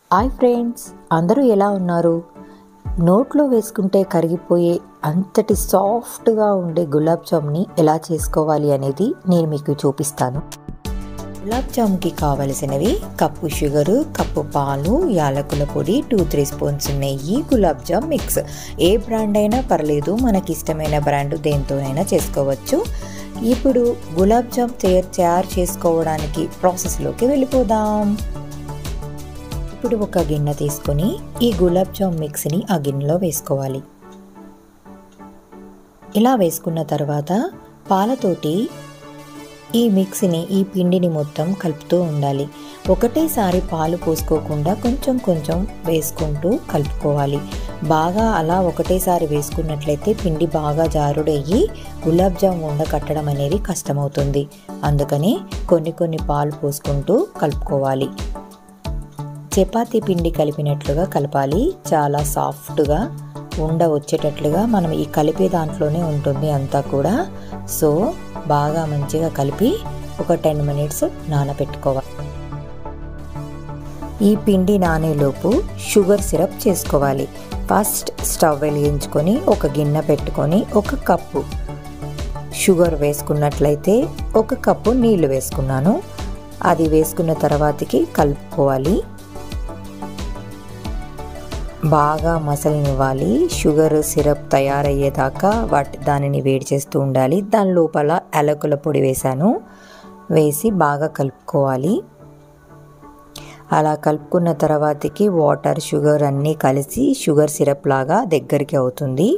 hi friends అందరూ ఎలా ఉన్నారు నోట్లో వేసుకుంటే కరిగిపోయే అంతటి సాఫ్ట్గా ఉండే గులాబ్ జామ్ని ఎలా చేసుకోవాలి అనేది నేను మీకు చూపిస్తాను గులాబ్ జామ్కి కావలసినవి కప్పు షుగరు కప్పు పాలు యాలకుల పొడి టూ త్రీ స్పూన్స్ నెయ్యి గులాబ్ జామ్ మిక్స్ ఏ బ్రాండ్ అయినా పర్లేదు మనకి ఇష్టమైన బ్రాండ్ దేంతోనైనా చేసుకోవచ్చు ఇప్పుడు గులాబ్ జామ్ తయారు తయారు చేసుకోవడానికి ప్రాసెస్లోకి వెళ్ళిపోదాం ఇప్పుడు ఒక గిన్నె తీసుకొని ఈ గులాబ్ జామ్ మిక్స్ని ఆ గిన్నెలో వేసుకోవాలి ఇలా వేసుకున్న తర్వాత పాలతోటి ఈ మిక్స్ని ఈ పిండిని మొత్తం కలుపుతూ ఉండాలి ఒకటేసారి పాలు పోసుకోకుండా కొంచెం కొంచెం వేసుకుంటూ కలుపుకోవాలి బాగా అలా ఒకటేసారి వేసుకున్నట్లయితే పిండి బాగా జారుడయ్యి గులాబ్ జామ్ ఉండ కట్టడం అనేది కష్టమవుతుంది అందుకని కొన్ని కొన్ని పాలు పోసుకుంటూ కలుపుకోవాలి చపాతీ పిండి కలిపినట్లుగా కలపాలి చాలా సాఫ్ట్గా ఉండ వచ్చేటట్లుగా మనం ఈ కలిపే దాంట్లోనే ఉంటుంది అంతా కూడా సో బాగా మంచిగా కలిపి ఒక టెన్ మినిట్స్ నానబెట్టుకోవాలి ఈ పిండి నానేలోపు షుగర్ సిరప్ చేసుకోవాలి ఫస్ట్ స్టవ్ వెలిగించుకొని ఒక గిన్నె పెట్టుకొని ఒక కప్పు షుగర్ వేసుకున్నట్లయితే ఒక కప్పు నీళ్లు వేసుకున్నాను అది వేసుకున్న తర్వాతకి కలుపుకోవాలి బాగా మసలనివ్వాలి షుగర్ సిరప్ తయారయ్యేదాకా వాటి దానిని వేడి చేస్తూ ఉండాలి దాని లోపల యాలకుల పొడి వేశాను వేసి బాగా కలుపుకోవాలి అలా కలుపుకున్న తర్వాతకి వాటర్ షుగర్ అన్నీ కలిసి షుగర్ సిరప్ లాగా దగ్గరికి అవుతుంది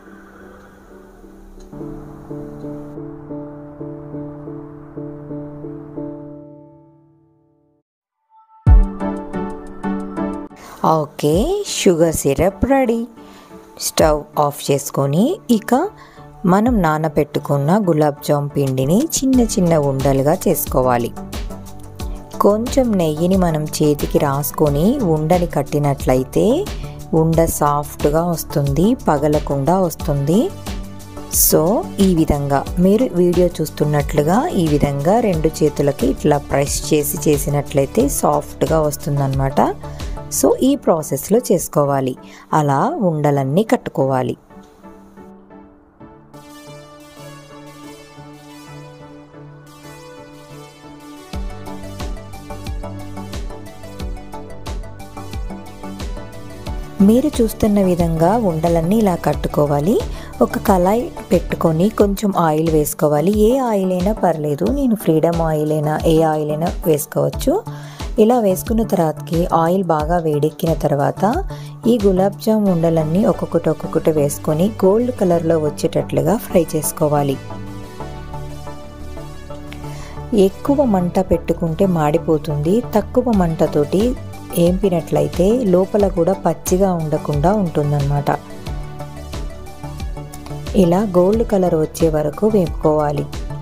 okay sugar syrup ready stove off చేసుకొని ఇక మనం నానబెట్టుకున్న గులాబ్ జామ్ పిండిని చిన్న చిన్న ఉండలుగా చేసుకోవాలి కొంచెం నెయ్యిని మనం చేతికి రాసుకొని ఉండని కట్టినట్లయితే ఉండ సాఫ్ట్గా వస్తుంది పగలకుండా వస్తుంది సో ఈ విధంగా మీరు వీడియో చూస్తున్నట్లుగా ఈ విధంగా రెండు చేతులకి ఇట్లా ప్రెస్ చేసి చేసినట్లయితే సాఫ్ట్గా వస్తుందన్నమాట సో ఈ ప్రాసెస్లో చేసుకోవాలి అలా ఉండలన్నీ కట్టుకోవాలి మీరు చూస్తున్న విధంగా ఉండలన్నీ ఇలా కట్టుకోవాలి ఒక కళాయి పెట్టుకొని కొంచెం ఆయిల్ వేసుకోవాలి ఏ ఆయిల్ అయినా పర్లేదు నేను ఫ్రీడమ్ ఆయిల్ అయినా ఏ ఆయిల్ అయినా వేసుకోవచ్చు ఇలా వేసుకున్న తర్వాతకి ఆయిల్ బాగా వేడెక్కిన తర్వాత ఈ గులాబ్ జామ్ ఉండలన్నీ ఒక్కొక్కటి ఒక్కొక్కటి వేసుకొని గోల్డ్ కలర్లో వచ్చేటట్లుగా ఫ్రై చేసుకోవాలి ఎక్కువ మంట పెట్టుకుంటే మాడిపోతుంది తక్కువ మంటతోటి ఏంపినట్లయితే లోపల కూడా పచ్చిగా ఉండకుండా ఉంటుందన్నమాట ఇలా గోల్డ్ కలర్ వచ్చే వరకు వేపుకోవాలి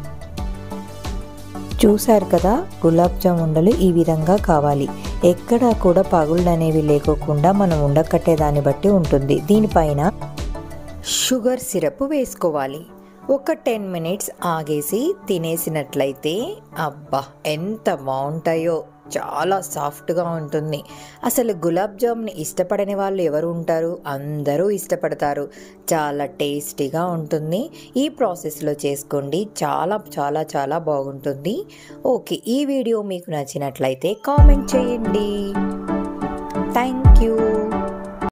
చూశారు కదా గులాబ్ జామ్ ఉండలు ఈ విధంగా కావాలి ఎక్కడా కూడా పగుళ్ళు అనేవి లేకోకుండా మనం ఉండకట్టే దాన్ని బట్టి ఉంటుంది దీనిపైన షుగర్ సిరప్ వేసుకోవాలి ఒక టెన్ మినిట్స్ ఆగేసి తినేసినట్లయితే అబ్బా ఎంత బాగుంటాయో చాలా సాఫ్ట్గా ఉంటుంది అసలు గులాబ్ జామ్ని ఇష్టపడని వాళ్ళు ఎవరు ఉంటారు అందరూ ఇష్టపడతారు చాలా టేస్టీగా ఉంటుంది ఈ ప్రాసెస్లో చేసుకోండి చాలా చాలా చాలా బాగుంటుంది ఓకే ఈ వీడియో మీకు నచ్చినట్లయితే కామెంట్ చేయండి థ్యాంక్ యూ